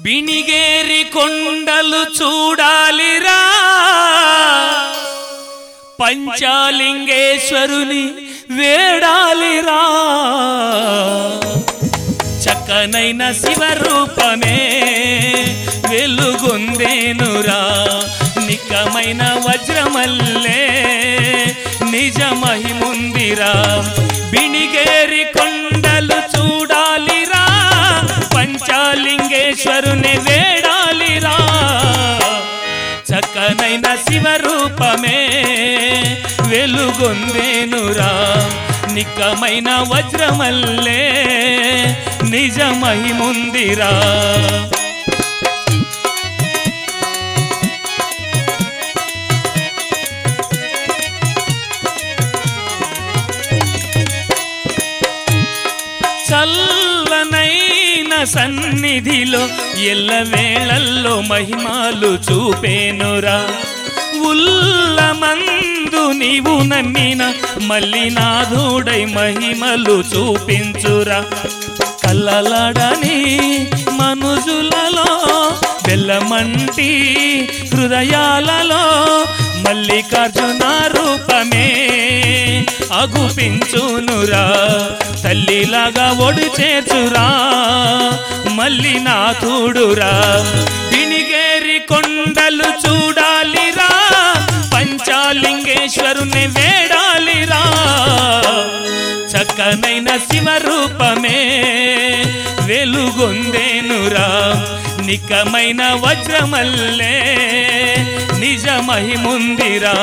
బిణిగేరి కొండలు చూడాలిరా పంచాలింగేశ్వరుని వేడాలిరా చక్కనైన శివరూపమే వెలుగొందేనురా నిక్కమైన వజ్రమల్లే నిజ మహిముందిరా బిణిగేరి కొండలు చూడాలిరా పంచాలింగేశ్వరుని వేడాలిరా చక్కనైన శివరూపమే వెలుగొందేనురా నిక్కమైన వజ్రమల్లే నిజ మహిముందిరా చల్లనైన సన్నిధిలో ఎల్లవేళల్లో మహిమాలు చూపేనురా ఉల్లమందు నీవు నమ్మిన మల్లినాథుడై మహిమలు చూపించురా కల్లలాడని మనుజులలో బెల్లమంటి హృదయాలలో మల్లికార్జున రూపమే అగుపించునురా తల్లిలాగా ఒడి చేర్చురా మల్లినాథుడురా పిణిగేరి కొండలు చూడాలిరా పంచాలింగేశ్వరుని వేడాలిరా చక్కనైన శివరూపమే వెలుగొందేనురా నికమైన వజ్రమల్లే నిజ మహిముందిరా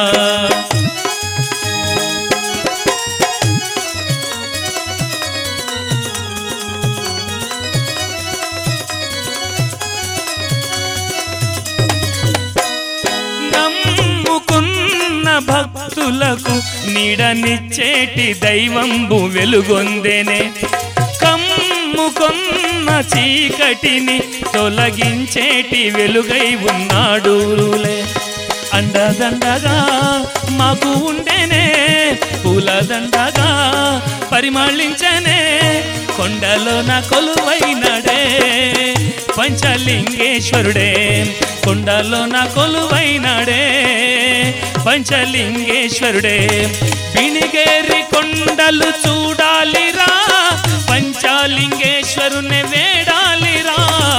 నమ్ముకున్న భక్తులకు నీడనిచ్చేటి దైవంబు వెలుగొందెనే కమ్ముకున్న చీకటిని తొలగించేటి వెలుగై ఉన్నాడులే అండదండగా మాకు ఉండేనే పూలదండగా పరిమళించనే కొండలో నా కొలువైనడే పంచలింగేశ్వరుడే కొండలో నా కొలువైనడే పంచలింగేశ్వరుడే పిణిగేరి కొండలు చూడాలిరా పంచాలింగేశ్వరుని వేడాలిరా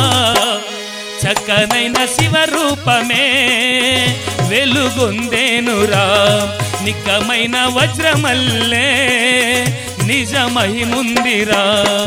చక్కనైన శివరూపమే వెలుగొందేనురా నిక్కమైన వజ్రమల్లే నిజ మహిముందిరా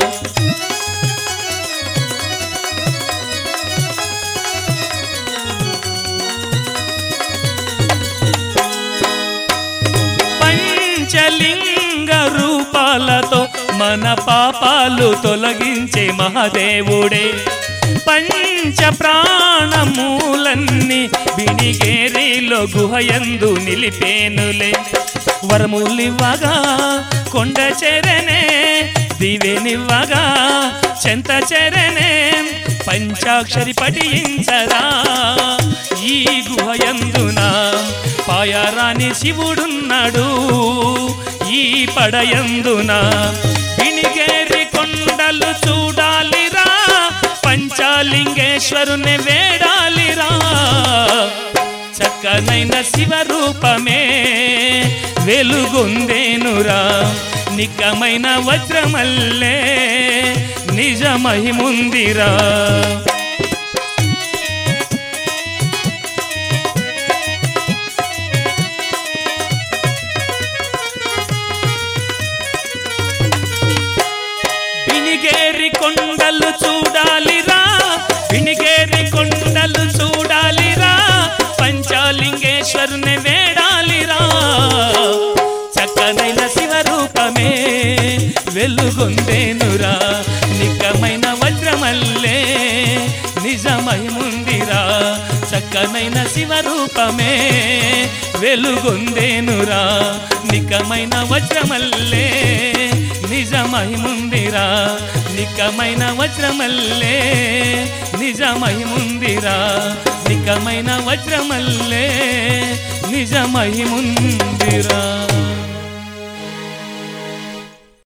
పంచలింగ రూపాలతో మన పాపాలు తొలగించే మహాదేవుడే పంచ ప్రాణమూలన్నీ బిణిగేరిలో గుహయందు నిలిపేనులే వరములివ్వగా కొండ చెరనే దివెనివ్వగా చెంత చెరనే పంచాక్షరి పఠించరా ఈ గుహయందున పాయారాని శివుడున్నాడు ఈ పడయందున పిణిగేరి కొండలు చూడాలిరా పంచాలింగేశ్వరుని వేడాలిరా చక్కనైన శివరూపమే వెలుగొందేనురా నిక్కమైన వజ్రమల్లే నిజ మహిముందిరా వినిగేరి కొండలు చూడాలిరా వినిగేరి కొండలు చూడాలిరా పంచాలింగేశ్వరుని వేడాలిరా చక్కనైన శివరూపమే వెలుగొందేనురా నికమైన వజ్రమల్లే నిజమయముందిరా చక్కనైన శివరూపమే వెలుగొందేనురా నికమైన వజ్రమల్లే నిజమహిముందిరా నికమైన వజ్రమల్లే నిజమహిముందిరా నికమైన వజ్రమల్లే నిజమహిముందిరా